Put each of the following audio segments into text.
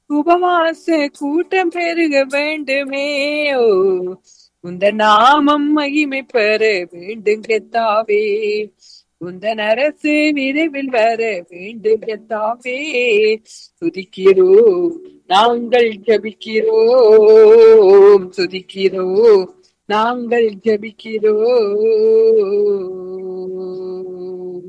உபவாச கூட்டம் பெருக வேண்டுமே ஓ உந்த நாமம் மகிமை பெற வேண்டும் கெத்தாவே உந்தன் அரசு விரைவில் வர வேண்டும் கெத்தாவே துதிக்கிறோ நாங்கள் ஜபிக்கிறோம் துதிக்கிறோ நாங்கள் ஜபிக்கிறோம்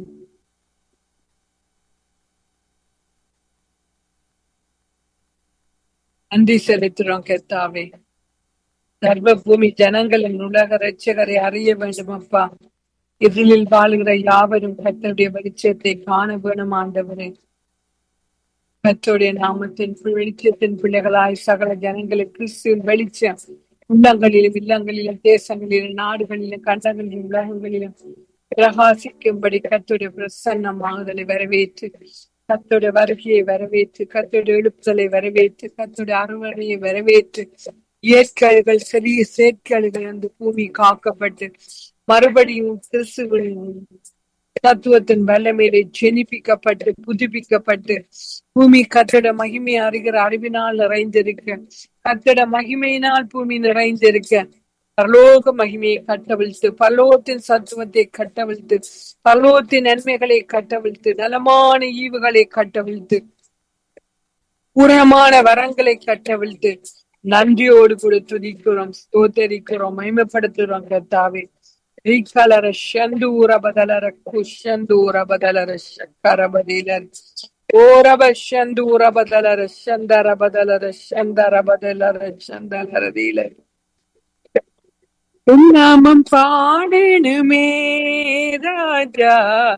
நன்றி செலுத்துறோம் கெத்தாவே சர்வ பூமி ஜனங்களின் உலக ரட்சகரை அறிய வேண்டும் அப்பா இருளில் வாழுகிற யாவரும் கர்த்தருடைய வெளிச்சத்தை காண வேணும் ஆண்டவரே கர்த்தருடைய நாமத்தின் வெளிச்சத்தின் பிள்ளைகளாய் சகல ஜனங்களுக்கு கிறிஸ்துவின் வெளிச்சம் உள்ளங்களிலும் இல்லங்களிலும் தேசங்களிலும் நாடுகளிலும் கண்டங்களிலும் உலகங்களிலும் பிரகாசிக்கும்படி கர்த்தருடைய பிரசன்னமாகுதலை வரவேற்று கர்த்தருடைய வருகையை வரவேற்று கர்த்தருடைய எழுப்புதலை வரவேற்று கர்த்தருடைய அறுவடையை வரவேற்று இயற்கைகள் சிறிய செயற்கைகள் அந்த பூமி காக்கப்பட்டு மறுபடியும் கிறிஸ்துவின் தத்துவத்தின் வல்லமையிலே ஜெனிப்பிக்கப்பட்டு புதுப்பிக்கப்பட்டு பூமி கத்தட மகிமை அறிகிற அறிவினால் நிறைந்திருக்க கத்தட மகிமையினால் பூமி நிறைந்திருக்க பரலோக மகிமையை கட்டவிழ்த்து பரலோகத்தின் சத்துவத்தை கட்டவிழ்த்து பரலோகத்தின் நன்மைகளை கட்டவிழ்த்து நலமான ஈவுகளை கட்டவிழ்த்து பூரணமான வரங்களை கட்டவிழ்த்து நன்றியோடு கூட துதிக்கிறோம் ஸ்தோத்தரிக்கிறோம் மகிமைப்படுத்துறோம் கர்த்தாவே ரீகலர ಶಂದೂರ ಬದಲರ ಕುಶಂದೂರ ಬದಲರ ಶಕ್ಕರ ಬದಿಲರ ಓರಬ ಶಂದೂರ ಬದಲರ ಶಂದರ ಬದಲರ ಶಂದರ ಬದಲರ ಶಂದಲರ ದೀಲರ நாமம் பாடணுமே ராஜா